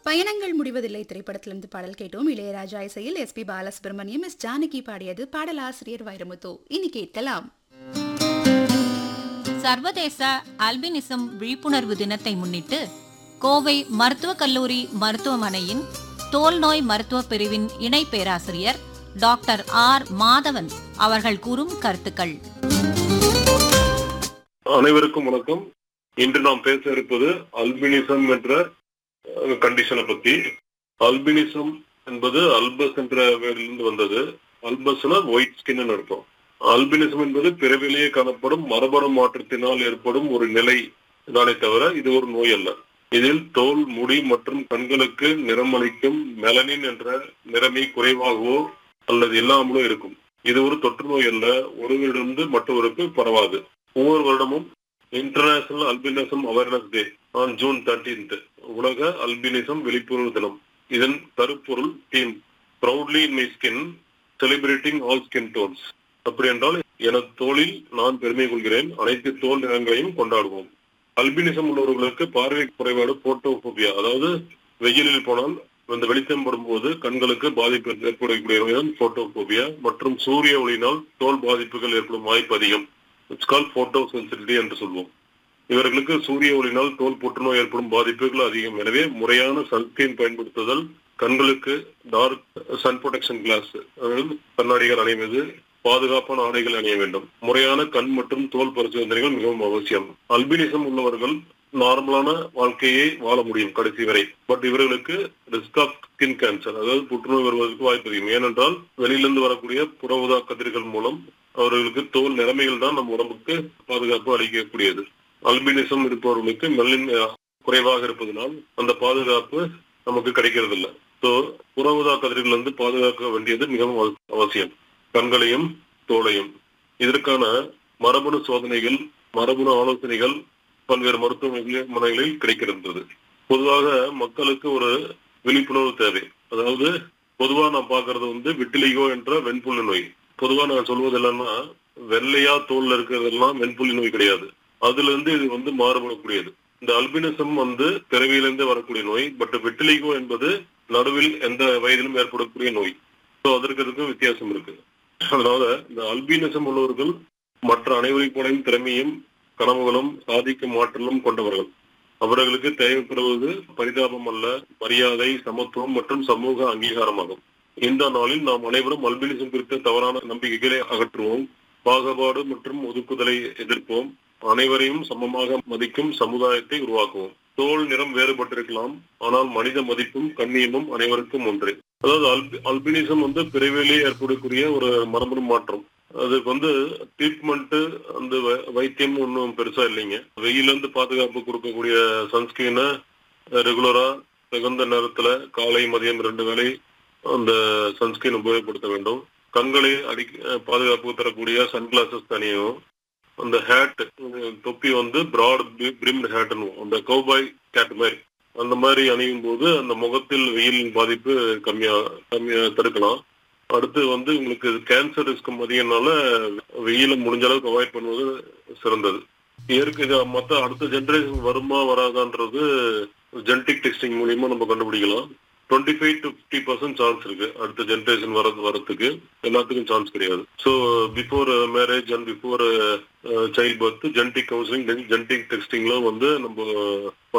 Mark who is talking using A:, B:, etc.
A: பயணங்கள் முடிவதில்லை திரைப்படத்திலிருந்து பாடல் கேட்டோம் இளையராஜா இசையில் S P Balasubrahmanyam S Janaki பாடியது பாடலாசிரியர் வைரமுத்து இனி கேட்கலாம்
B: சர்வதேச அல்பினிசம் விழிப்புணர்வு தினத்தை முன்னிட்டு கோவை மருத்துவக் கல்லூரி மருத்துவமனையின் தோல் நோய் மருத்துவ பிரிவின் இணை பேராசிரியர் டாக்டர் ஆர் மாதவன் அவர்கள் கூறும் கருத்துக்கள்
C: அனைவருக்கும் வணக்கம் இன்று நாம் பேச இருப்பது அல்பினிசம் என்ற கண்டிஷனை பத்தி அல்பினிசம் என்பது அல்பஸ் என்ற வேரிலிருந்து வந்தது அல்பஸ்னா ஒயிட் ஸ்கின் அர்த்தம் அல்பினிசம் என்பது பிறவிலேயே காணப்படும் மரபணு மாற்றத்தினால் ஏற்படும் ஒரு நிலை தானே தவிர இது ஒரு நோய் அல்ல இதில் தோல் முடி மற்றும் கண்களுக்கு நிறமளிக்கும் மெலனின் என்ற நிறமி குறைவாகவோ அல்லது இல்லாமலோ இருக்கும் இது ஒரு தொற்று நோய் அல்ல ஒருவரிடமிருந்து மற்றவருக்கு பரவாது ஒவ்வொரு வருடமும் international albinism awareness day on June thirteenth உலக அல்பினிசம் விழிப்புணர்வு தினம் இதன் கருப்பொருள் theme proudly in my skin celebrating all skin tones அப்படி என்றால் எனது தோளில் நான் பெருமை கொள்கிறேன் அனைத்து தோல் நிறங்களையும் கொண்டாடுவோம் அல்பினிசம் உள்ளவர்களுக்கு பார்வை குறைபாடு போட்டோபோபியா அதாவது வெயிலில் போனால் இந்த வெளிச்சம் படும்போது கண்களுக்கு பாதிப்பு ஏற்படக்கூடிய நோய்தான் போட்டோபோபியா மற்றும் சூரிய ஒளியினால் தோல் பாதிப்புகள் ஏற்படும் வாய்ப்பு அதிகம் இட்ஸ் கால் போட்டோ சென்சிட்டிவிட்டி என்று சொல்வோம் இவர்களுக்கு சூரிய ஒளியினால் தோல் புற்றுநோய் ஏற்படும் பாதிப்புகள் அதிகம் எனவே முறையான சன்ஸ்கிரீன் பயன்படுத்துதல் கண்களுக்கு டார்க் சன் ப்ரொடெக்ஷன் கிளாஸ் அதாவது கண்ணாடிகள் அணிவது பாதுகாப்பான ஆடைகள் அணிய வேண்டும் முறையான கண் மற்றும் தோல் பரிசோதனைகள் மிகவும் அவசியம் அல்பினிசம் உள்ளவர்கள் நார்மலான வாழ்க்கையை வாழ முடியும் கடைசி வரை பட் இவர்களுக்கு ரிஸ்க் ஆஃப் ஸ்கின் கேன்சர் அதாவது புற்றுநோய் வருவதற்கு வாய்ப்பு அதிகம் ஏனென்றால் வெளியிலிருந்து வரக்கூடிய புற ஊதா கதிர்கள் மூலம் அவர்களுக்கு தோல் நிலைமைகள் தான் நம் உடம்புக்கு பாதுகாப்பு அளிக்கக்கூடியது அல்பினிசம் இருப்பவர்களுக்கு மெல்லின் குறைவாக இருப்பதனால் அந்த பாதுகாப்பு நமக்கு கிடைக்கிறது இல்லை ஸோ புற ஊதா கதிர்கள் வந்து பாதுகாக்க வேண்டியது மிகவும் அவசியம் கண்களையும் தோலையும் இதற்கான மரபணு சோதனைகள் மரபணு ஆலோசனைகள் பல்வேறு மருத்துவமனைகளில் கிடைக்கின்றது பொதுவாக மக்களுக்கு ஒரு விழிப்புணர்வு தேவை அதாவது பொதுவா நான் பாக்குறது வந்து விட்டிலிகோ என்ற வெண்புள்ளி நோய் பொதுவா நான் சொல்வது என்னன்னா வெள்ளையா தோல்ல இருக்கிறதெல்லாம் வெண்புள்ளி நோய் கிடையாது அதுல இருந்து இது வந்து மாறுபடக்கூடியது இந்த அல்பினிசம் வந்து பிறவியிலிருந்து வரக்கூடிய நோய் பட் விட்டிலிகோ என்பது நடுவில் எந்த வயதிலும் ஏற்படக்கூடிய நோய் ஸோ அதற்கு அதுக்கும் வித்தியாசம் இருக்கு அதனால இந்த அல்பினிசம் உள்ளவர்கள் மற்ற அனைவரை போலையும் திறமையும் கனவுகளும் சாதிக்கும் ஆற்றலும் கொண்டவர்கள் அவர்களுக்கு தேவைப்படுவது பரிதாபம் அல்ல மரியாதை சமத்துவம் மற்றும் சமூக அங்கீகாரமாகும் இந்த நாளில் நாம் அனைவரும் அல்பினிசம் குறித்த தவறான நம்பிக்கைகளை அகற்றுவோம் பாகுபாடு மற்றும் ஒதுக்குதலை எதிர்ப்போம் அனைவரையும் சமமாக மதிக்கும் சமுதாயத்தை உருவாக்குவோம் தோல் நிறம் வேறுபட்டிருக்கலாம் ஆனால் மனித மதிப்பும் கண்ணியமும் அனைவருக்கும் ஒன்றே அதாவது அல்பி அல்பினிசம் வந்து பிறவிலேயே ஏற்படக்கூடிய ஒரு மரபணு மாற்றம் அதுக்கு வந்து ட்ரீட்மெண்ட் அந்த வைத்தியம் ஒன்றும் பெருசா இல்லைங்க வெயில இருந்து பாதுகாப்பு கொடுக்கக்கூடிய சன்ஸ்கிரீனை ரெகுலரா தகுந்த நேரத்துல காலை மதியம் ரெண்டு வேளை அந்த சன்ஸ்கிரீன் உபயோகப்படுத்த வேண்டும் கண்களை அடி பாதுகாப்பு தரக்கூடிய சன்கிளாசஸ் தனியும் அந்த ஹேட் தொப்பி வந்து பிராட் பிரிம்ட் ஹேட்னு அந்த கௌபாய் கேட் மாதிரி அந்த மாதிரி அணியும் போது அந்த முகத்தில் வெயிலின் பாதிப்பு கம்மியா கம்மியா தடுக்கலாம் அடுத்து வந்து உங்களுக்கு கேன்சர் ரிஸ்க் அதிகம்னால வெயில முடிஞ்ச அளவுக்கு அவாய்ட் பண்ணுவது சிறந்தது இயற்கை மற்ற அடுத்த ஜென்ரேஷன் வருமா வராதான்றது ஜெனட்டிக் டெஸ்டிங் மூலியமா நம்ம கண்டுபிடிக்கலாம் twenty five to fifty percent chance இருக்கு அடுத்த ஜென்ரேஷன் வர வரதுக்கு எல்லாத்துக்கும் சான்ஸ் கிடையாது so before marriage and before child birth genetic counselling genetic டெஸ்டிங்லாம் வந்து நம்ம